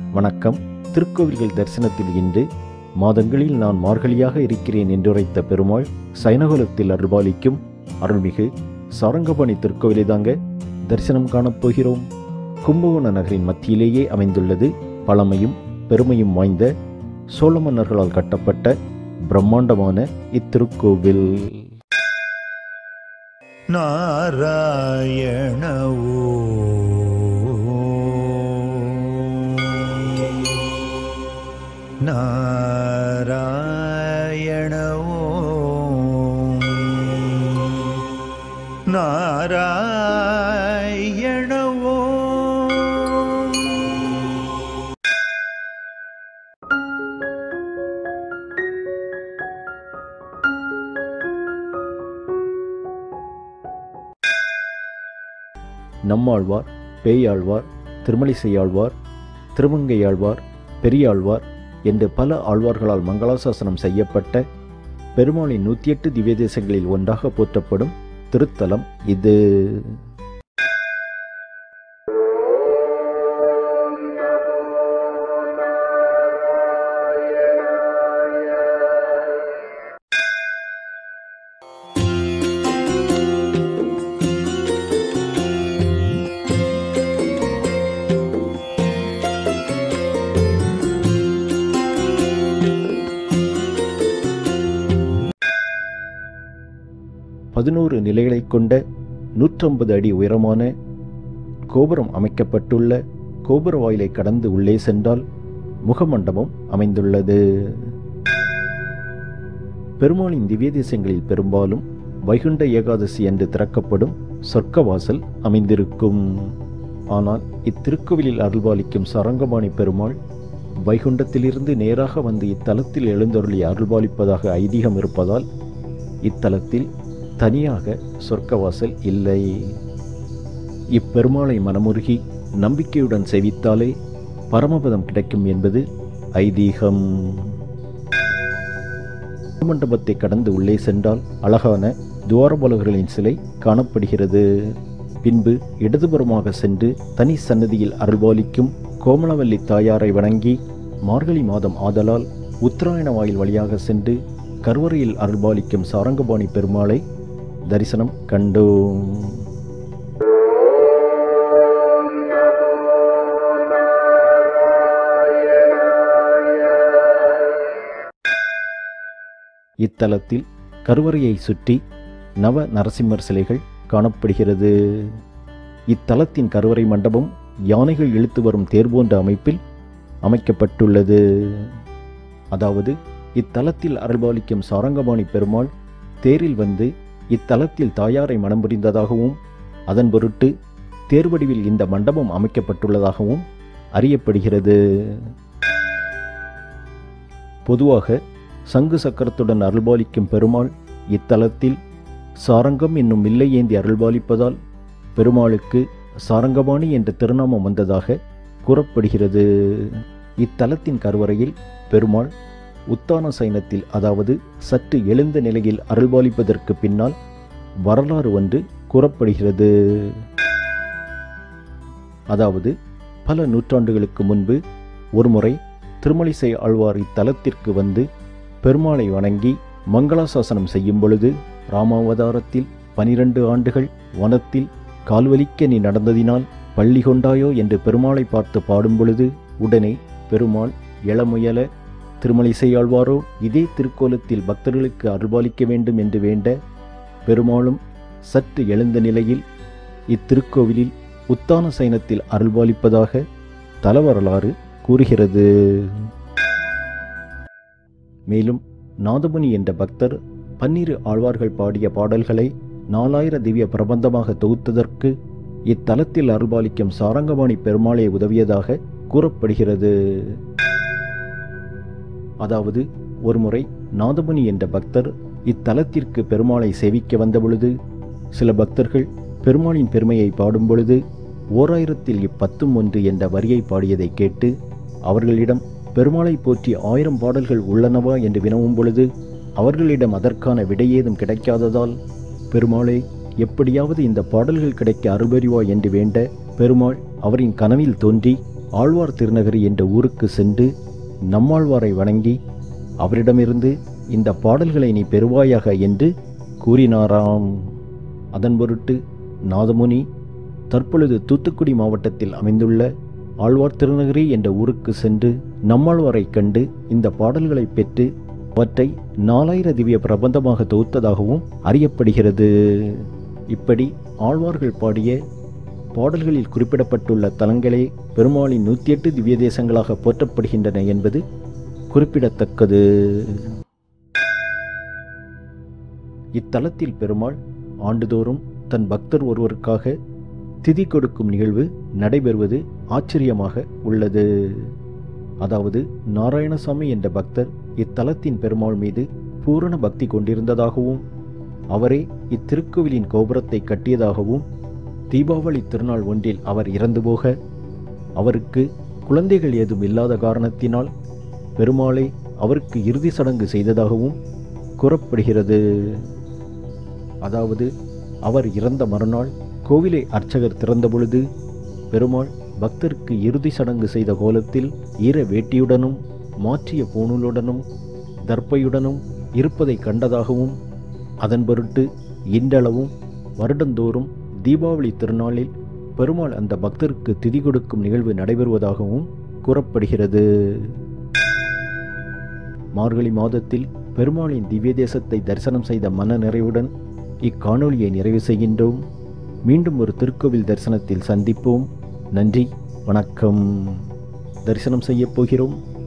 வணக்கம் திருக்கோவில்கள் தரிசனத்தில் இன்று மாதங்களில் நான் மார்கழியாக இருக்கிறேன் என்றுரைத்த பெருமாள் சைனகுலத்தில் அருள்பாலிக்கும் அருள்மிகு சாரங்கபாணி திருக்கோவிலை தாங்க தரிசனம் காணப் போகிறோம் கும்பகோண நகரின் மத்தியிலேயே அமைந்துள்ளது பழமையும் பெருமையும் வாய்ந்த சோழ மன்னர்களால் கட்டப்பட்ட பிரம்மாண்டமான இத்திருக்கோவில் நாராயண நாராயண நாராயண நம்மாழ்வார் பேயாழ்வார் திருமலிசையாழ்வார் திருமங்கையாழ்வார் பெரியாழ்வார் என்று பல ஆழ்வார்களால் மங்களாசாசனம் செய்யப்பட்ட பெருமாளின் நூற்றி எட்டு திவ்ய தேசங்களில் ஒன்றாக போற்றப்படும் திருத்தலம் இது பதினோரு நிலைகளைக் கொண்ட நூற்றம்பது அடி உயரமான கோபுரம் அமைக்கப்பட்டுள்ள கோபுர வாயிலை கடந்து உள்ளே சென்றால் முகமண்டபம் அமைந்துள்ளது பெருமாளின் திவ்ய தேசங்களில் பெரும்பாலும் வைகுண்ட ஏகாதசி என்று திறக்கப்படும் சொர்க்கவாசல் அமைந்திருக்கும் ஆனால் இத்திருக்கோவிலில் அருள்பாலிக்கும் சரங்கபாணி பெருமாள் வைகுண்டத்திலிருந்து நேராக வந்து இத்தலத்தில் எழுந்தருளி அருள்பாலிப்பதாக ஐதீகம் இருப்பதால் இத்தலத்தில் தனியாக சொர்க்கவாசல் இல்லை இப்பெருமாளை மனமுருகி நம்பிக்கையுடன் செவித்தாலே பரமபதம் கிடைக்கும் என்பது ஐதீகம் மண்டபத்தை கடந்து உள்ளே சென்றால் அழகான துவாரபாலகர்களின் சிலை காணப்படுகிறது பின்பு இடதுபுறமாக சென்று தனி சன்னதியில் அருள்பாலிக்கும் கோமலவல்லி தாயாரை வணங்கி மார்கழி மாதம் ஆதலால் உத்தராயண வாயில் வழியாக சென்று கருவறையில் அருள்பாலிக்கும் சாரங்கபாணி பெருமாளை தரிசனம் கண்டோம் இத்தலத்தில் கருவறையை சுற்றி நவ நரசிம்மர் சிலைகள் காணப்படுகிறது இத்தலத்தின் கருவறை மண்டபம் யானைகள் இழுத்து வரும் தேர் போன்ற அமைப்பில் அமைக்கப்பட்டுள்ளது அதாவது இத்தலத்தில் அருள்பாலிக்கும் சாரங்கபாணி பெருமாள் தேரில் வந்து இத்தலத்தில் தாயாரை மனம் புரிந்ததாகவும் அதன் பொருட்டு தேர்வடிவில் இந்த மண்டபம் அமைக்கப்பட்டுள்ளதாகவும் அறியப்படுகிறது பொதுவாக சங்கு சக்கரத்துடன் அருள்பாலிக்கும் பெருமாள் இத்தலத்தில் சாரங்கம் என்னும் வில்லை ஏந்தி அருள்பாலிப்பதால் பெருமாளுக்கு சாரங்கபாணி என்ற திருநாமம் வந்ததாக கூறப்படுகிறது இத்தலத்தின் கருவறையில் பெருமாள் உத்தான சைனத்தில் அதாவது சற்று எழுந்த நிலையில் அருள்பாலிப்பதற்கு பின்னால் வரலாறு ஒன்று கூறப்படுகிறது அதாவது பல நூற்றாண்டுகளுக்கு முன்பு ஒருமுறை திருமலிசை ஆழ்வார் இத்தலத்திற்கு வந்து பெருமாளை வணங்கி மங்களாசாசனம் செய்யும் பொழுது ராமாவதாரத்தில் பனிரெண்டு ஆண்டுகள் வனத்தில் கால்வலிக்க நீ நடந்ததினால் பள்ளி கொண்டாயோ என்று பெருமாளை பார்த்து பாடும் பொழுது உடனே பெருமாள் எளமுயல திருமலிசையாழ்வாரோ இதே திருக்கோலத்தில் பக்தர்களுக்கு அருள்பாலிக்க வேண்டும் என்று வேண்ட பெருமாளும் சற்று எழுந்த நிலையில் இத்திருக்கோவிலில் உத்தான சைனத்தில் அருள்பாலிப்பதாக தலவரலாறு கூறுகிறது மேலும் நாதமுனி என்ற பக்தர் பன்னிரு ஆழ்வார்கள் பாடிய பாடல்களை நாலாயிர திவ்ய பிரபந்தமாக தொகுத்ததற்கு இத்தலத்தில் அருள்பாலிக்கும் சாரங்கபாணி பெருமாளே உதவியதாக கூறப்படுகிறது அதாவது ஒருமுறை நாதமுனி என்ற பக்தர் இத்தலத்திற்கு பெருமாளை சேவிக்க வந்தபொழுது சில பக்தர்கள் பெருமாளின் பெருமையை பாடும் பொழுது ஓராயிரத்தில் இப்பத்தும் ஒன்று என்ற வரியை பாடியதை கேட்டு அவர்களிடம் பெருமாளை போற்றி ஆயிரம் பாடல்கள் உள்ளனவா என்று வினவும் பொழுது அவர்களிடம் அதற்கான விடையேதும் கிடைக்காததால் பெருமாளே எப்படியாவது இந்த பாடல்கள் கிடைக்க அருள்பறிவா என்று வேண்ட பெருமாள் அவரின் கனவில் தோன்றி ஆழ்வார் திருநகரி என்ற ஊருக்கு சென்று நம்மாழ்வாரை வணங்கி அவரிடமிருந்து இந்த பாடல்களை நீ பெறுவாயாக என்று கூறினாராம் அதன் பொருட்டு நாதமுனி தற்பொழுது தூத்துக்குடி மாவட்டத்தில் அமைந்துள்ள ஆழ்வார் திருநகரி என்ற ஊருக்கு சென்று நம்மாழ்வாரை கண்டு இந்த பாடல்களை பெற்று அவற்றை நாலாயிர திவ்ய பிரபந்தமாக தொகுத்ததாகவும் அறியப்படுகிறது இப்படி ஆழ்வார்கள் பாடிய பாடல்களில் குறிப்பிடப்பட்டுள்ள தலங்களே பெருமாளின் நூற்றி எட்டு திவ்ய தேசங்களாக போற்றப்படுகின்றன என்பது குறிப்பிடத்தக்கது இத்தலத்தில் பெருமாள் ஆண்டுதோறும் தன் பக்தர் ஒருவருக்காக திதி கொடுக்கும் நிகழ்வு நடைபெறுவது ஆச்சரியமாக உள்ளது அதாவது நாராயணசாமி என்ற பக்தர் இத்தலத்தின் பெருமாள் மீது பூரண பக்தி கொண்டிருந்ததாகவும் அவரே இத்திருக்கோவிலின் கோபுரத்தை கட்டியதாகவும் தீபாவளி திருநாள் ஒன்றில் அவர் இறந்து போக அவருக்கு குழந்தைகள் ஏதும் இல்லாத காரணத்தினால் பெருமாளை அவருக்கு இறுதி சடங்கு செய்ததாகவும் கூறப்படுகிறது அதாவது அவர் இறந்த மறுநாள் கோவிலை அர்ச்சகர் திறந்தபொழுது பெருமாள் பக்தருக்கு இறுதி சடங்கு செய்த கோலத்தில் ஈர வேட்டியுடனும் மாற்றிய பூணூலுடனும் தர்ப்பையுடனும் இருப்பதை கண்டதாகவும் அதன் பொருட்டு இன்றளவும் வருடந்தோறும் தீபாவளி திருநாளில் பெருமாள் அந்த பக்தருக்கு திதி கொடுக்கும் நிகழ்வு நடைபெறுவதாகவும் கூறப்படுகிறது மார்கழி மாதத்தில் பெருமாளின் திவ்ய தேசத்தை தரிசனம் செய்த மன நிறைவுடன் இக்காணொளியை நிறைவு செய்கின்றோம் மீண்டும் ஒரு திருக்கோவில் தரிசனத்தில் சந்திப்போம் நன்றி வணக்கம் தரிசனம் செய்யப் போகிறோம்